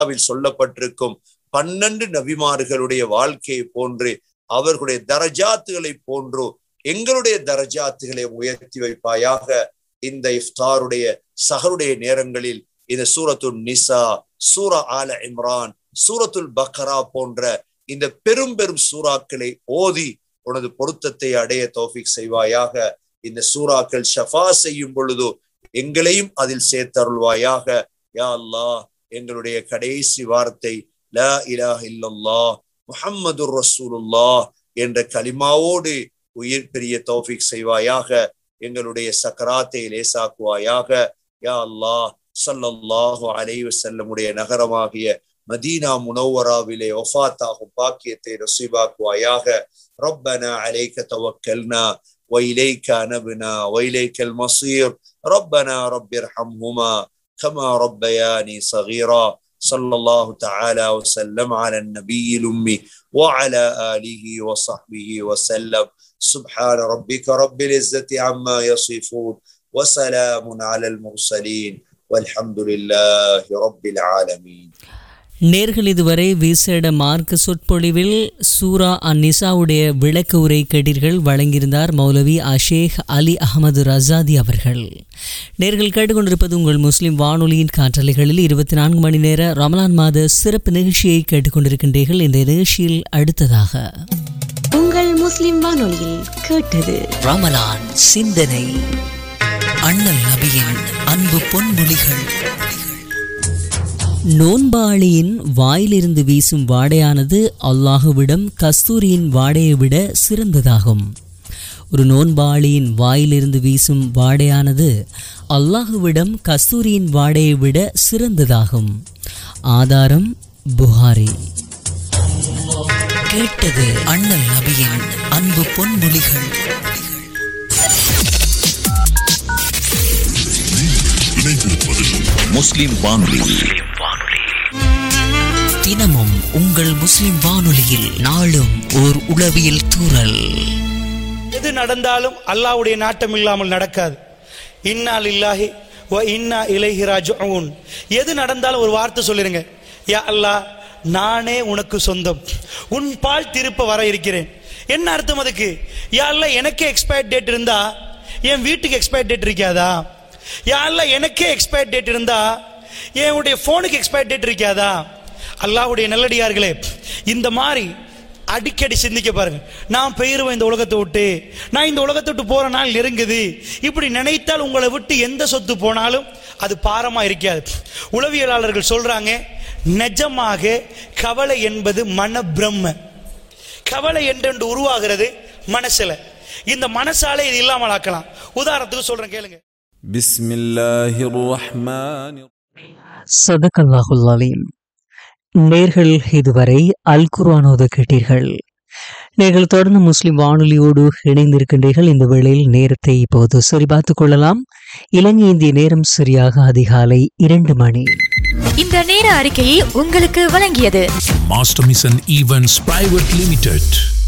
சூறாவில் சொல்லப்பட்டிருக்கும் பன்னெண்டு நபிமார்களுடைய வாழ்க்கையை போன்று அவர்களுடைய தரஜாத்துகளை போன்றோ எங்களுடைய தரஜாத்துகளை உயர்த்தி வைப்பாயாக இந்த இஃப்தாருடைய சஹருடைய நேரங்களில் இந்த சூரத்துல் நிசா சூரா ஆல இம்ரான் சூரத்துல் பக்ரா போன்ற இந்த பெரும் பெரும் சூறாக்களை ஓதி உனது பொருத்தத்தை அடைய தோஃபிக் செய்வாயாக இந்த சூறாக்கள் ஷஃபா செய்யும் பொழுது எங்களையும் அதில் சேர்த்தருள்வாயாக யா அல்லாஹ் எங்களுடைய கடைசி வார்த்தை லா இலாஹ இல்லல்லாஹ் முஹம்மதுர் ரசூலுல்லாஹ் என்ற கலிமாவோடு உயிர் பெரிய தௌஃபிக் செய்வாயாக எங்களுடைய சக்கராத்தை லேசாக்குவாயாக யா அல்லாஹ் சல்லல்லாஹு அலைஹி வஸல்லமுடைய நகரமாகிய மதீனா முனவராவிலே ஒஃபாத்தாகும் பாக்கியத்தை நசீபாக்குவாயாக ربنا عليك توكلنا وإليك أنبنا وإليك المصير ربنا رب ارحمهما كما ربياني صغيرا صلى الله تعالى وسلم على النبي الأمي وعلى آله وصحبه وسلم سبحان ربك رب العزة عما يصفون وسلام على المرسلين والحمد لله رب العالمين நேர்கள் இதுவரை விசேட மார்க்க சொற்பொழிவில் சூரா அந்நிசாவுடைய விளக்க உரை கேட்டீர்கள் வழங்கியிருந்தார் மௌலவி அஷேக் அலி அகமது ரசாதி அவர்கள் நேர்கள் கேட்டுக்கொண்டிருப்பது உங்கள் முஸ்லிம் வானொலியின் காற்றலைகளில் இருபத்தி நான்கு மணி நேர ரமலான் மாத சிறப்பு நிகழ்ச்சியை கேட்டுக்கொண்டிருக்கின்றீர்கள் இந்த நிகழ்ச்சியில் அடுத்ததாக உங்கள் முஸ்லிம் வானொலியில் கேட்டது ரமலான் சிந்தனை அண்ணல் நபியின் அன்பு பொன்மொழிகள் நோன்பாளியின் வாயிலிருந்து வீசும் வாடையானது அல்லாஹுவிடம் கஸ்தூரியின் வாடையை விட சிறந்ததாகும் ஒரு நோன்பாளியின் வாயிலிருந்து வீசும் வாடையானது அல்லாஹுவிடம் கஸ்தூரியின் வாடையை விட சிறந்ததாகும் ஆதாரம் புகாரி கேட்டது அண்ணல் நபியின் அன்பு பொன்மொழிகள் முஸ்லிம் வானொலி தினமும் உங்கள் முஸ்லிம் வானொலியில் நாளும் ஓர் உளவியல் தூறல் எது நடந்தாலும் அல்லாஹ்வுடைய நாட்டம் இல்லாமல் நடக்காது இன்னா லில்லாஹி வ இன்னா இலைஹி ராஜிஊன் எது நடந்தாலும் ஒரு வார்த்தை சொல்லிருங்க யா அல்லாஹ் நானே உனக்கு சொந்தம் உன் பால் திருப்ப வர இருக்கிறேன் என்ன அர்த்தம் அதுக்கு யா அல்லாஹ் எனக்கே எக்ஸ்பயர் டேட் இருந்தா என் வீட்டுக்கு எக்ஸ்பயர் டேட் இருக்காதா யா அல்லாஹ் எனக்கே எக்ஸ்பயர் டேட் இருந்தா என்னுடைய ஃபோனுக்கு எக்ஸ்பயர் டேட் இருக்காதா அல்லாஹ்வுடைய நல்லடியார்களே இந்த மாதிரி அடிக்கடி சிந்திக்க பாருங்க நான் பெயருவேன் இந்த உலகத்தை விட்டு நான் இந்த உலகத்தை விட்டு போற நாள் நெருங்குது இப்படி நினைத்தால் உங்களை விட்டு எந்த சொத்து போனாலும் அது பாரமா இருக்காது உளவியலாளர்கள் சொல்றாங்க நிஜமாக கவலை என்பது மன பிரம்ம கவலை என்றென்று உருவாகிறது மனசுல இந்த மனசாலே இது இல்லாமல் ஆக்கலாம் உதாரணத்துக்கு சொல்றேன் கேளுங்க بسم الله الرحمن சதகல்லாஹுல் அலீம் நேர்கள் இதுவரை அல் குர்ஆனோத கேட்டீர்கள் நீங்கள் தொடர்ந்து முஸ்லிம் வானொலியோடு இணைந்திருக்கின்றீர்கள் இந்த வேளையில் நேரத்தை இப்போது சரிபார்த்துக் கொள்ளலாம் இலங்கை இந்திய நேரம் சரியாக அதிகாலை இரண்டு மணி இந்த நேர அறிக்கையை உங்களுக்கு வழங்கியது Master Mission Events Private Limited.